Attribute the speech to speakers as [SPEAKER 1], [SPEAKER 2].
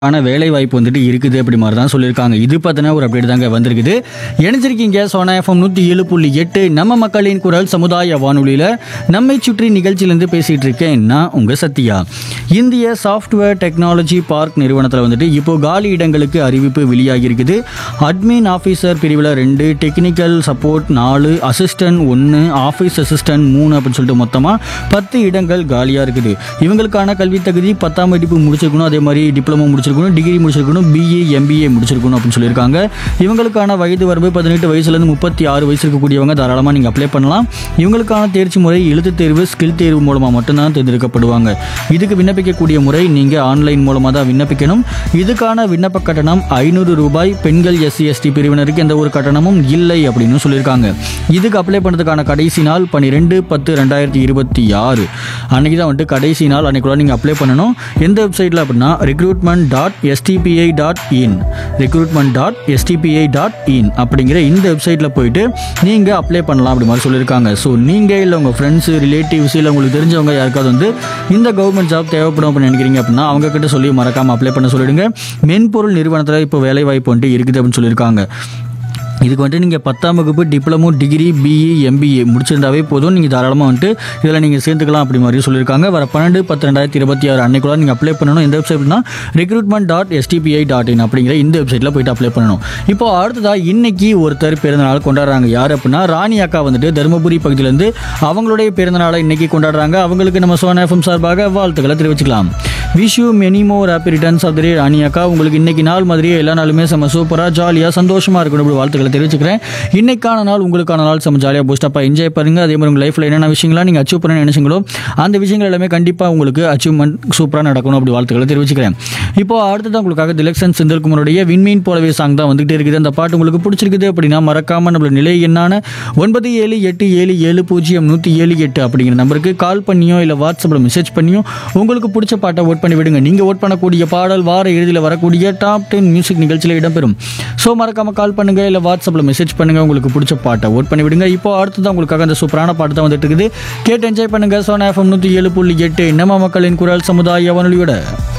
[SPEAKER 1] ஆன வேலை வாய்ப்பு வந்துட்டு இருக்குது அப்படி மாதிரி தான் சொல்லியிருக்காங்க இது பார்த்தீங்கன்னா ஒரு அப்டேட் தாங்க வந்திருக்குது இணைஞ்சிருக்கீங்க சோனா எஃப்எம் நூற்றி ஏழு புள்ளி எட்டு நம்ம மக்களின் குரல் சமுதாய வானொலியில் நம்மை சுற்றி நிகழ்ச்சியிலேருந்து பேசிகிட்டு இருக்கேன் நான் உங்கள் சத்யா இந்திய சாஃப்ட்வேர் டெக்னாலஜி பார்க் நிறுவனத்தில் வந்துட்டு இப்போ காலி இடங்களுக்கு அறிவிப்பு வெளியாகி இருக்குது அட்மின் ஆஃபீஸர் பிரிவில் ரெண்டு டெக்னிக்கல் சப்போர்ட் நாலு அசிஸ்டன்ட் ஒன்று ஆஃபீஸ் அசிஸ்டன்ட் மூணு அப்படின்னு சொல்லிட்டு மொத்தமாக பத்து இடங்கள் காலியாக இருக்குது இவங்களுக்கான கல்வி தகுதி பத்தாம் படிப்பு முடிச்சிருக்கணும் அதே மாதிரி டிப்ளமோ முடிச்சிருக்கணும் டிகிரி முடிச்சிருக்கணும் பிஏ எம்பிஏ முடிச்சிருக்கணும் அப்படின்னு சொல்லியிருக்காங்க இவங்களுக்கான வயது வரம்பு பதினெட்டு வயசுலேருந்து முப்பத்தி ஆறு வயசு இருக்கக்கூடியவங்க தாராளமாக நீங்கள் அப்ளை பண்ணலாம் இவங்களுக்கான தேர்ச்சி முறை எழுத்து தேர்வு ஸ்கில் தேர்வு மூலமாக மட்டும்தான் தேர்ந்தெடுக்கப்படுவாங்க இதுக்கு விண்ணப்பிக்கக்கூடிய முறை நீங்கள் ஆன்லைன் மூலமாக தான் விண்ணப்பிக்கணும் இதுக்கான விண்ணப்ப கட்டணம் ஐநூறு ரூபாய் பெண்கள் எஸ்சி எஸ்டி பிரிவினருக்கு எந்த ஒரு கட்டணமும் இல்லை அப்படின்னு சொல்லியிருக்காங்க இதுக்கு அப்ளை பண்ணுறதுக்கான கடைசி நாள் பன்னிரெண்டு பத்து ரெண்டாயிரத்தி இருபத்தி ஆறு அன்னைக்கு தான் வந்துட்டு கடைசி நாள் அன்னைக்குள்ள நீங்கள் அப்ளை பண்ணணும் எந்த வெப்சைட்டில் அப்படின்னா recruitment dot SDPI dot in recruitment dot SDPI dot in அப்படிங்கிற இந்த வெப்சைட்டில் போயிட்டு நீங்கள் அப்ளை பண்ணலாம் அப்படி மாதிரி சொல்லியிருக்காங்க ஸோ நீங்கள் இல்லை உங்கள் ஃப்ரெண்ட்ஸு ரிலேட்டிவ்ஸ் இல்லை உங்களுக்கு தெரிஞ்சவங்க யாருக்காவது வந்து இந்த கவர்மெண்ட் ஜாப் தேவைப்படும் அப்படின்னு நினைக்கிறீங்க அப்படின்னா அவங்க கிட்ட சொல்லி மறக்காமல் அப்ளை பண்ண சொல்லிடுங்க மென்பொருள் நிறுவனத்தில் இப்போ வேலை வாய்ப்பு வந்துட்டு இருக்குது அப்படின்னு சொல்லியிருக்காங்க இதுக்கு வந்துட்டு நீங்கள் பத்தாம் வகுப்பு டிப்ளமோ டிகிரி பிஇ எம்பிஏ முடிச்சிருந்தாவே போதும் நீங்கள் தாராளமாக வந்துட்டு இதில் நீங்கள் சேர்ந்துக்கலாம் அப்படி மாதிரி சொல்லியிருக்காங்க வர பன்னெண்டு பத்து ரெண்டாயிரத்தி இருபத்தி ஆறு அன்னைக்குள்ள நீங்கள் அப்ளை பண்ணணும் எந்த வெப்சைட்னா recruitment dot SDPI dot in அப்படிங்கிற இந்த வெப்சைட்டில் போயிட்டு அப்ளை பண்ணணும் இப்போ அடுத்ததாக இன்னைக்கு ஒருத்தர் பிறந்தநாள் கொண்டாடுறாங்க யார் அப்படின்னா ராணி அக்கா வந்துட்டு தருமபுரி பகுதியிலேருந்து அவங்களுடைய பிறந்தநாளை இன்னைக்கு கொண்டாடுறாங்க அவங்களுக்கு நம்ம சோனா எஃப்எம் சார்பாக வாழ்த்துக்களை தெரிவிச்சுக்கலாம் wish you many more happy returns of the day Rani அக்கா உங்களுக்கு இன்னைக்கு நாள் மாதிரியே எல்லா நாளுமே செம்ம சூப்பராக ஜாலியாக சந்தோஷமாக இருக்கணும் இப்படி வாழ்த்துக்களை தெரிவிச்சுக்கிறேன் இன்னைக்கான நாள் உங்களுக்கான நாள் செம்ம ஜாலியாக பூஸ்டப்பாக என்ஜாய் பண்ணுங்க அதே மாதிரி உங்கள் லைஃப்பில் என்னென்ன விஷயங்களாம் நீங்கள் அச்சீவ் பண்ண நினைச்சீங்களோ அந்த விஷயங்கள் எல்லாமே கண்டிப்பாக உங்களுக்கு அச்சீவ்மெண்ட் சூப்பராக நடக்கணும் அப்படி வாழ்த்துக்களை தெரிவிச்சுக்கிறேன் இப்போ அடுத்ததான் உங்களுக்காக திலக்ஷன் செந்தில்குமாருடைய விண்மீன் போலவே சாங் தான் வந்துகிட்டே இருக்குது அந்த பாட்டு உங்களுக்கு பிடிச்சிருக்குது அப்படின்னா மறக்காம நம்மளோட நிலை என்னான ஒன்பது ஏழு எட்டு ஏழு ஏழு பூஜ்ஜியம் நூற்றி ஏழு எட்டு அப்படிங்கிற நம்பருக்கு கால் பண்ணியோ இல்லை வாட்ஸ்அப்பில் மெசேஜ் பண்ணியோ உங்களுக்கு பிடிச்ச பாட்டை ஓட் பண்ணி விடுங்க நீங்கள் ஓட் பண்ணக்கூடிய பாடல் வார இறுதியில் வரக்கூடிய டாப் டென் மியூசிக் நிகழ்ச்சியில் இடம்பெறும் ஸோ மறக்காம கால் பண்ணுங்க இல்லை வாட்ஸ்அப்பில் மெசேஜ் பண்ணுங்க உங்களுக்கு பிடிச்ச பாட்டை ஓட் பண்ணி விடுங்க இப்போ அடுத்ததான் உங்களுக்காக அந்த சூப்பரான பாட்டு தான் வந்துட்டு இருக்குது கேட்டு என்ஜாய் பண்ணுங்க சோனா எஃப்எம் நூற்றி ஏழு புள்ளி எட்டு நம்ம மக்களின் குரல் சமுதாய வானொலியோட